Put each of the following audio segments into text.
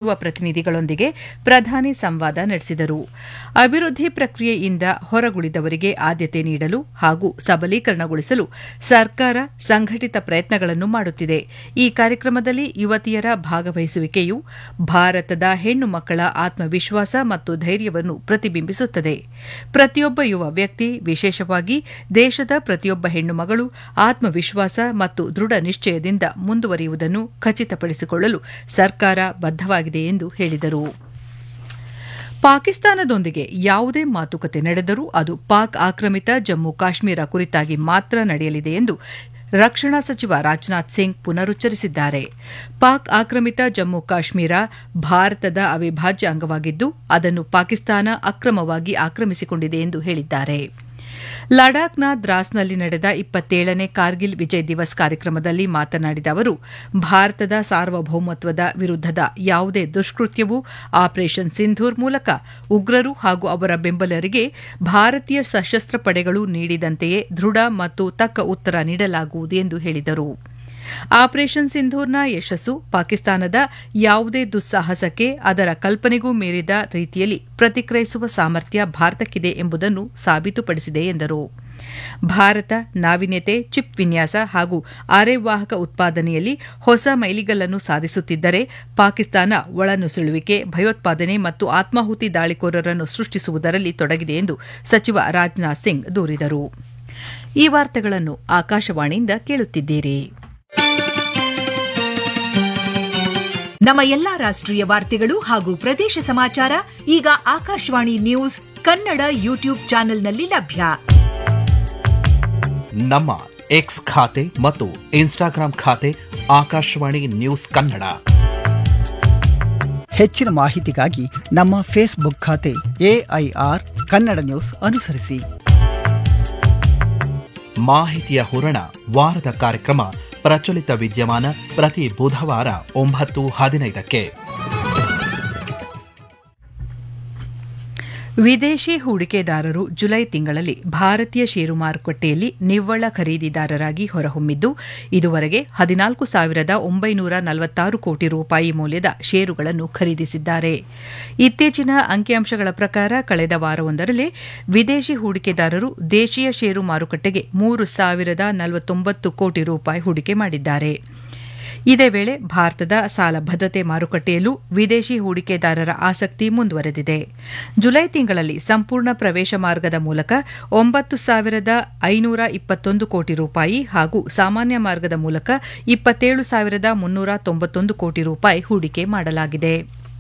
ಯುವ ಪ್ರತಿನಿಧಿಗಳೊಂದಿಗೆ ಪ್ರಧಾನಿ ಸಂವಾದ ನಡೆಸಿದರು ಅಭಿವೃದ್ಧಿ ಪ್ರಕ್ರಿಯೆಯಿಂದ ಹೊರಗುಳಿದವರಿಗೆ ಆದ್ಯತೆ ನೀಡಲು ಹಾಗೂ ಸಬಲೀಕರಣಗೊಳಿಸಲು ಸರ್ಕಾರ ಸಂಘಟಿತ ಪ್ರಯತ್ನಗಳನ್ನು ಮಾಡುತ್ತಿದೆ ಈ ಕಾರ್ಯಕ್ರಮದಲ್ಲಿ ಯುವತಿಯರ ಭಾಗವಹಿಸುವಿಕೆಯು ಭಾರತದ ಹೆಣ್ಣು ಮಕ್ಕಳ ಆತ್ಮವಿಶ್ವಾಸ ಮತ್ತು ಧೈರ್ಯವನ್ನು ಪ್ರತಿಬಿಂಬಿಸುತ್ತದೆ ಪ್ರತಿಯೊಬ್ಬ ಯುವ ವ್ಯಕ್ತಿ ವಿಶೇಷವಾಗಿ ದೇಶದ ಪ್ರತಿಯೊಬ್ಬ ಹೆಣ್ಣು ಮಗಳು ಆತ್ಮವಿಶ್ವಾಸ ಮತ್ತು ದೃಢ ನಿಶ್ಚಯದಿಂದ ಮುಂದುವರಿಯುವುದನ್ನು ಖಚಿತಪಡಿಸಿಕೊಳ್ಳಲು ಸರ್ಕಾರ ಬದ್ಧವಾಗಿದೆ ಎಂದು ಹೇಳಿದರು ಪಾಕಿಸ್ತಾನದೊಂದಿಗೆ ಯಾವುದೇ ಮಾತುಕತೆ ನಡೆದರೂ ಅದು ಪಾಕ್ ಆಕ್ರಮಿತ ಜಮ್ಮು ಕಾಶ್ಮೀರ ಕುರಿತಾಗಿ ಮಾತ್ರ ನಡೆಯಲಿದೆ ಎಂದು ರಕ್ಷಣಾ ಸಚಿವ ರಾಜನಾಥ್ ಸಿಂಗ್ ಪುನರುಚ್ಚರಿಸಿದ್ದಾರೆ ಪಾಕ್ ಆಕ್ರಮಿತ ಜಮ್ಮು ಕಾಶ್ಮೀರ ಭಾರತದ ಅವಿಭಾಜ್ಯ ಅಂಗವಾಗಿದ್ದು ಅದನ್ನು ಪಾಕಿಸ್ತಾನ ಅಕ್ರಮವಾಗಿ ಆಕ್ರಮಿಸಿಕೊಂಡಿದೆ ಎಂದು ಹೇಳಿದ್ದಾರೆ ಲಡಾಖ್ನ ದ್ರಾಸ್ನಲ್ಲಿ ನಡೆದ ಇಪ್ಪತ್ತೇಳನೇ ಕಾರ್ಗಿಲ್ ವಿಜಯ್ ದಿವಸ್ ಕಾರ್ಯಕ್ರಮದಲ್ಲಿ ಮಾತನಾಡಿದ ಅವರು ಭಾರತದ ಸಾರ್ವಭೌಮತ್ವದ ವಿರುದ್ದದ ಯಾವುದೇ ದುಷ್ಕೃತ್ಯವೂ ಆಪರೇಷನ್ ಸಿಂಧೂರ್ ಮೂಲಕ ಉಗ್ರರು ಹಾಗೂ ಅವರ ಬೆಂಬಲರಿಗೆ ಭಾರತೀಯ ಸಶಸ್ತ್ರ ಪಡೆಗಳು ನೀಡಿದಂತೆಯೇ ದೃಢ ಮತ್ತು ತಕ್ಕ ಉತ್ತರ ನೀಡಲಾಗುವುದು ಎಂದು ಹೇಳಿದರು ಆಪರೇಷನ್ ಸಿಂಧೂರ್ನ ಯಶಸ್ಸು ಪಾಕಿಸ್ತಾನದ ಯಾವುದೇ ದುಸ್ಸಾಹಸಕ್ಕೆ ಅದರ ಕಲ್ಪನೆಗೂ ಮೀರಿದ ರೀತಿಯಲ್ಲಿ ಪ್ರತಿಕ್ರಿಯಿಸುವ ಸಾಮರ್ಥ್ಯ ಭಾರತಕ್ಕಿದೆ ಎಂಬುದನ್ನು ಸಾಬೀತುಪಡಿಸಿದೆ ಎಂದರು ಭಾರತ ನಾವೀನ್ಯತೆ ಚಿಪ್ ವಿನ್ಯಾಸ ಹಾಗೂ ಅರೆವಾಹಕ ಉತ್ಪಾದನೆಯಲ್ಲಿ ಹೊಸ ಮೈಲಿಗಲ್ಲನ್ನು ಸಾಧಿಸುತ್ತಿದ್ದರೆ ಪಾಕಿಸ್ತಾನ ಒಳನುಸುಳುವಿಕೆ ಭಯೋತ್ಪಾದನೆ ಮತ್ತು ಆತ್ಮಾಹುತಿ ದಾಳಿಕೋರರನ್ನು ಸೃಷ್ಟಿಸುವುದರಲ್ಲಿ ತೊಡಗಿದೆ ಎಂದು ಸಚಿವ ರಾಜನಾಥ್ ಸಿಂಗ್ ದೂರಿದರು ಈ ವಾರ್ತೆಗಳನ್ನು ಆಕಾಶವಾಣಿಯಿಂದ ಕೇಳುತ್ತಿದ್ದೀರಿ ನಮ್ಮ ಎಲ್ಲಾ ರಾಷ್ಟ್ರೀಯ ವಾರ್ತೆಗಳು ಹಾಗೂ ಪ್ರದೇಶ ಸಮಾಚಾರ ಈಗ ಆಕಾಶವಾಣಿ ನ್ಯೂಸ್ ಕನ್ನಡ ಯೂಟ್ಯೂಬ್ ಚಾನೆಲ್ನಲ್ಲಿ ಲಭ್ಯ ನಮ್ಮ ಎಕ್ಸ್ ಖಾತೆ ಮತ್ತು ಇನ್ಸ್ಟಾಗ್ರಾಂ ಖಾತೆ ಆಕಾಶವಾಣಿ ನ್ಯೂಸ್ ಕನ್ನಡ ಹೆಚ್ಚಿನ ಮಾಹಿತಿಗಾಗಿ ನಮ್ಮ ಫೇಸ್ಬುಕ್ ಖಾತೆ ಎಐಆರ್ ಕನ್ನಡ ನ್ಯೂಸ್ ಅನುಸರಿಸಿ ಮಾಹಿತಿಯ ಹೂರಣ ವಾರದ ಕಾರ್ಯಕ್ರಮ ಪ್ರಚಲಿತ ವಿದ್ಯಮಾನ ಪ್ರತಿ ಬುಧವಾರ ಒಂಬತ್ತು ಹದಿನೈದಕ್ಕೆ ವಿದೇಶಿ ಹೂಡಿಕೆದಾರರು ಜುಲೈ ತಿಂಗಳಲ್ಲಿ ಭಾರತೀಯ ಷೇರು ಮಾರುಕಟ್ಟೆಯಲ್ಲಿ ನಿವ್ವಳ ಖರೀದಿದಾರರಾಗಿ ಹೊರಹೊಮ್ಮಿದ್ದು ಇದುವರೆಗೆ ಹದಿನಾಲ್ಕು ಸಾವಿರದ ಒಂಬೈನೂರ ನಲವತ್ತಾರು ಕೋಟಿ ರೂಪಾಯಿ ಮೌಲ್ಯದ ಷೇರುಗಳನ್ನು ಖರೀದಿಸಿದ್ದಾರೆ ಇತ್ತೀಚಿನ ಅಂಕಿಅಂಶಗಳ ಪ್ರಕಾರ ಕಳೆದ ವಾರವೊಂದರಲ್ಲೇ ವಿದೇಶಿ ಹೂಡಿಕೆದಾರರು ದೇಶೀಯ ಷೇರು ಮಾರುಕಟ್ಟೆಗೆ ಮೂರು ಸಾವಿರದ ನಲವತ್ತೊಂಬತ್ತು ಕೋಟಿ ರೂಪಾಯಿ ಹೂಡಿಕೆ ಮಾಡಿದ್ದಾರೆ ಇದೇ ವೇಳೆ ಭಾರತದ ಸಾಲ ಭದ್ರತೆ ಮಾರುಕಟ್ಟೆಯಲ್ಲೂ ವಿದೇಶಿ ಹೂಡಿಕೆದಾರರ ಆಸಕ್ತಿ ಮುಂದುವರೆದಿದೆ ಜುಲೈ ತಿಂಗಳಲ್ಲಿ ಸಂಪೂರ್ಣ ಪ್ರವೇಶ ಮಾರ್ಗದ ಮೂಲಕ ಒಂಬತ್ತು ಸಾವಿರದ ಐನೂರ ಇಪ್ಪತ್ತೊಂದು ಕೋಟಿ ರೂಪಾಯಿ ಹಾಗೂ ಸಾಮಾನ್ಯ ಮಾರ್ಗದ ಮೂಲಕ ಇಪ್ಪತ್ತೇಳು ಸಾವಿರದ ಮುನ್ನೂರ ತೊಂಬತ್ತೊಂದು ಕೋಟಿ ರೂಪಾಯಿ ಹೂಡಿಕೆ ಮಾಡಲಾಗಿದೆ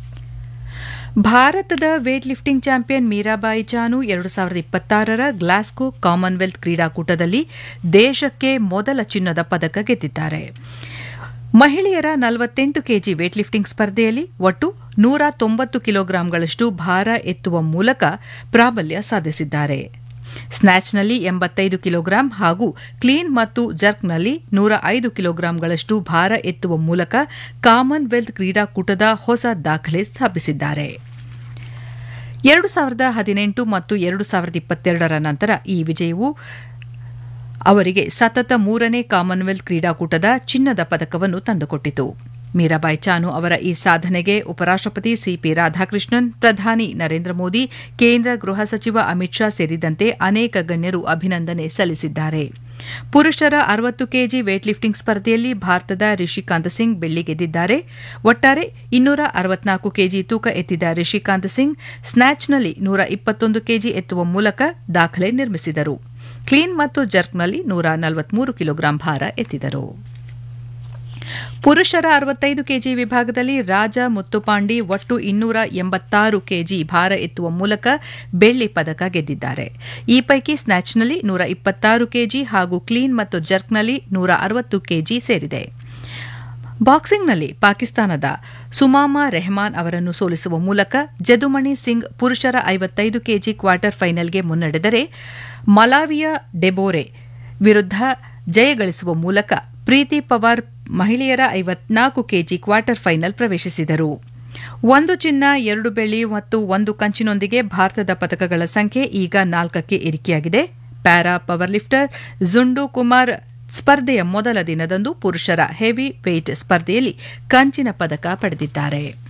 ಭಾರತದ weight lifting champion Mirabai Chanu ಎರಡು ಸಾವಿರದ ಇಪ್ಪತ್ತಾರರ ಗ್ಲಾಸ್ಗೋ ಕಾಮನ್ವೆಲ್ತ್ ಕ್ರೀಡಾಕೂಟದಲ್ಲಿ ದೇಶಕ್ಕೆ ಮೊದಲ ಚಿನ್ನದ ಪದಕ ಗೆದ್ದಿದ್ದಾರೆ ಮಹಿಳೆಯರ ನಲವತ್ತೆಂಟು ಕೆಜಿ ವೇಟ್ ಲಿಫ್ಟಿಂಗ್ ಸ್ಪರ್ಧೆಯಲ್ಲಿ ಒಟ್ಟು ನೂರ ತೊಂಬತ್ತು ಕಿಲೋಗ್ರಾಂಗಳಷ್ಟು ಭಾರ ಎತ್ತುವ ಮೂಲಕ ಪ್ರಾಬಲ್ಯ ಸಾಧಿಸಿದ್ದಾರೆ ಸ್ನ್ಯಾಚ್ನಲ್ಲಿ ಎಂಬತ್ತೈದು ಕಿಲೋಗ್ರಾಂ ಹಾಗೂ ಕ್ಲೀನ್ ಮತ್ತು ಜರ್ಕ್ನಲ್ಲಿ ನೂರ ಐದು ಕಿಲೋಗ್ರಾಂಗಳಷ್ಟು ಭಾರ ಎತ್ತುವ ಮೂಲಕ ಕಾಮನ್ವೆಲ್ತ್ ಕ್ರೀಡಾಕೂಟದ ಹೊಸ ದಾಖಲೆ ಸ್ಥಾಪಿಸಿದ್ದಾರೆ ಎರಡು ಸಾವಿರದ ಹದಿನೆಂಟು ಮತ್ತು ಎರಡು ಸಾವಿರದ ಇಪ್ಪತ್ತೆರಡರ ನಂತರ ಈ ವಿಜಯವು ಅವರಿಗೆ ಸತತ ಮೂರನೇ ಕಾಮನ್ವೆಲ್ತ್ ಕ್ರೀಡಾಕೂಟದ ಚಿನ್ನದ ಪದಕವನ್ನು ತಂದುಕೊಟ್ಟಿತು ಮೀರಾಬಾಯಿ ಚಾನು ಅವರ ಈ ಸಾಧನೆಗೆ ಉಪರಾಷ್ಟಪತಿ ಸಿಪಿ ರಾಧಾಕೃಷ್ಣನ್ ಪ್ರಧಾನಿ ನರೇಂದ್ರ ಮೋದಿ ಕೇಂದ್ರ ಗೃಹ ಸಚಿವ ಅಮಿತ್ ಶಾ ಸೇರಿದಂತೆ ಅನೇಕ ಗಣ್ಯರು ಅಭಿನಂದನೆ ಸಲ್ಲಿಸಿದ್ದಾರೆ ಪುರುಷರ ಅರವತ್ತು ಕೆಜಿ ವೇಟ್ ಲಿಫ್ಟಿಂಗ್ ಸ್ಪರ್ಧೆಯಲ್ಲಿ ಭಾರತದ ರಿಷಿಕಾಂತ್ ಸಿಂಗ್ ಬೆಳ್ಳಿ ಗೆದ್ದಿದ್ದಾರೆ ಒಟ್ಟಾರೆ ಇನ್ನೂರ ಅರವತ್ನಾಲ್ಕು ಕೆಜಿ ತೂಕ ಎತ್ತಿದ ರಿಷಿಕಾಂತ್ ಸಿಂಗ್ ಸ್ನ್ಯಾಚ್ನಲ್ಲಿ ನೂರ ಇಪ್ಪತ್ತೊಂದು ಕೆಜಿ ಎತ್ತುವ ಮೂಲಕ ದಾಖಲೆ ನಿರ್ಮಿಸಿದರು ಕ್ಲೀನ್ ಮತ್ತು ಜರ್ಕ್ನಲ್ಲಿ ನೂರ ನಲವತ್ಮೂರು ಕಿಲೋಗ್ರಾಂ ಭಾರ ಎತ್ತಿದರು ಪುರುಷರ ಅರವತ್ತೈದು ಕೆಜಿ ವಿಭಾಗದಲ್ಲಿ ರಾಜ ಮುತ್ತುಪಾಂಡಿ ಒಟ್ಟು ಇನ್ನೂರ ಎಂಬತ್ತಾರು ಕೆಜಿ ಭಾರ ಎತ್ತುವ ಮೂಲಕ ಬೆಳ್ಳಿ ಪದಕ ಗೆದ್ದಿದ್ದಾರೆ ಈ ಪೈಕಿ ಸ್ನ್ಯಾಚ್ನಲ್ಲಿ ನೂರ ಇಪ್ಪತ್ತಾರು ಕೆಜಿ ಹಾಗೂ ಕ್ಲೀನ್ ಮತ್ತು ಜರ್ಕ್ನಲ್ಲಿ ನೂರ ಅರವತ್ತು ಕೆಜಿ ಸೇರಿದೆ ಬಾಕ್ಸಿಂಗ್ನಲ್ಲಿ ಪಾಕಿಸ್ತಾನದ ಸುಮಾಮಾ ರೆಹಮಾನ್ ಅವರನ್ನು ಸೋಲಿಸುವ ಮೂಲಕ ಜದುಮಣಿ ಸಿಂಗ್ ಪುರುಷರ ಐವತ್ತೈದು ಕೆಜಿ ಕ್ವಾರ್ಟರ್ ಫೈನಲ್ಗೆ ಮುನ್ನಡೆದರೆ ಮಲಾವಿಯ ಡೆಬೋರೆ ವಿರುದ್ಧ ಜಯಗಳಿಸುವ ಮೂಲಕ ಪ್ರೀತಿ ಪವಾರ್ ಮಹಿಳೆಯರ ಐವತ್ನಾಲ್ಕು ಕೆಜಿ ಕ್ವಾರ್ಟರ್ ಫೈನಲ್ ಪ್ರವೇಶಿಸಿದರು ಒಂದು ಚಿನ್ನ ಎರಡು ಬೆಳ್ಳಿ ಮತ್ತು ಒಂದು ಕಂಚಿನೊಂದಿಗೆ ಭಾರತದ ಪದಕಗಳ ಸಂಖ್ಯೆ ಈಗ ನಾಲ್ಕಕ್ಕೆ ಏರಿಕೆಯಾಗಿದೆ ಪ್ಯಾರಾ ಪವರ್ ಲಿಫ್ಟರ್ ಜುಂಡು ಕುಮಾರ್ ಸ್ಪರ್ಧೆಯ ಮೊದಲ ದಿನದಂದು ಪುರುಷರ ಹೆವಿ ವೇಟ್ ಸ್ಪರ್ಧೆಯಲ್ಲಿ ಕಂಚಿನ ಪದಕ ಪಡೆದಿದ್ದಾರೆ